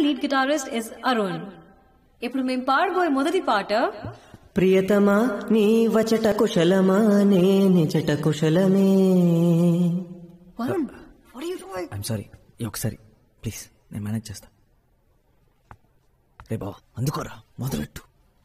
Lead guitarist is Arun ఇప్పుడు మేము పాడబోయే మొదటి పాట ప్రియతమా నీ వచట కుశలమా నే నిజట కుశలమే Varun what are you doing? I'm sorry ఈ ఒకసారి ప్లీజ్ నేను మేనేజ్ చేస్తా రే బావా అందుకోరా మొదలెట్టు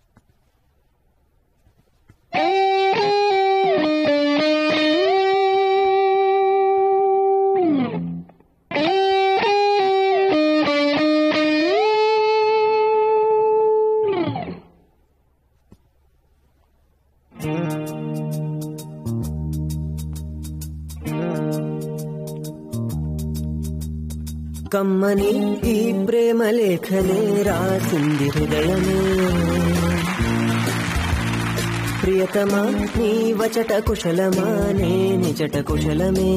కమ్మని ఈ ప్రేమ లేఖలే రాసింది హృదయమే ప్రియతమా నీ వచట కుశలమా నే నిజట కుశలమే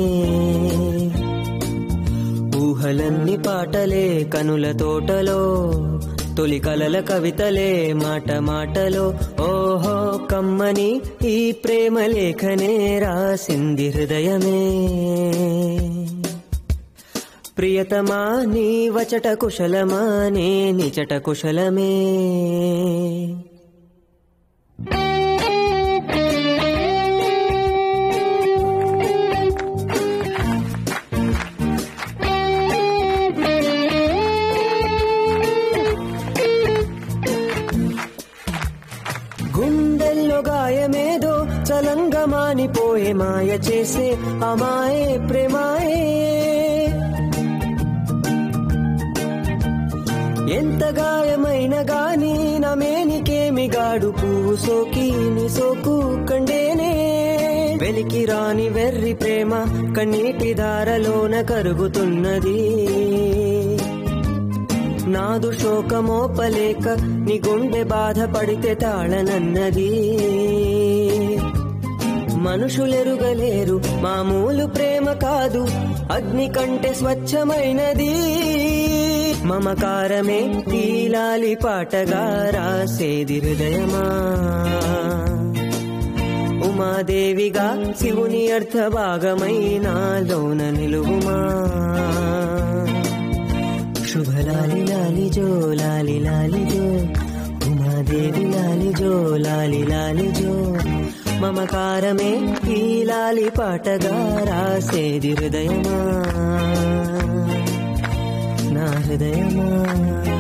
ఊహలన్ని పాటలే కనుల తోటలో తొలి కలల కవితలే మాట మాటలో ఓహో కమ్మని ఈ ప్రేమ లేఖనే రాసింది హృదయమే ప్రియతమా నీ వచట కుశలమా నే నిజట కుశలమే గుండెల్లో గాయమేదో చలంగా మానిపోయే మాయ చేసే అమాయే ప్రేమాయే ఎంత గాయమైన గాని నా మేనికేమి గాడు పువ్వు సోకి నీ సోకు కండేనే వెలికి రాని వెర్రి ప్రేమ కన్నీటి దారలోన కరుగుతున్నది నాదు శోకమోపలేక నీ గుండె బాధపడితే తాళనన్నది మనుషులెరుగలేరు మామూలు ప్రేమ కాదు అగ్ని కంటే స్వచ్ఛమైనది మమకారమే తీలాలి పాటగా రాసేది హృదయమా ఉమాదేవిగా శివుని అర్థ భాగమైనాలోన నిలువుమా శుభలాలి లాలి జో లాలి లాలి జో ఉమాదేవి లాలి జో లాలి లాలి జో మమకారమే ఈ లాలి పాటగా రాసేది హృదయమా నా హృదయమా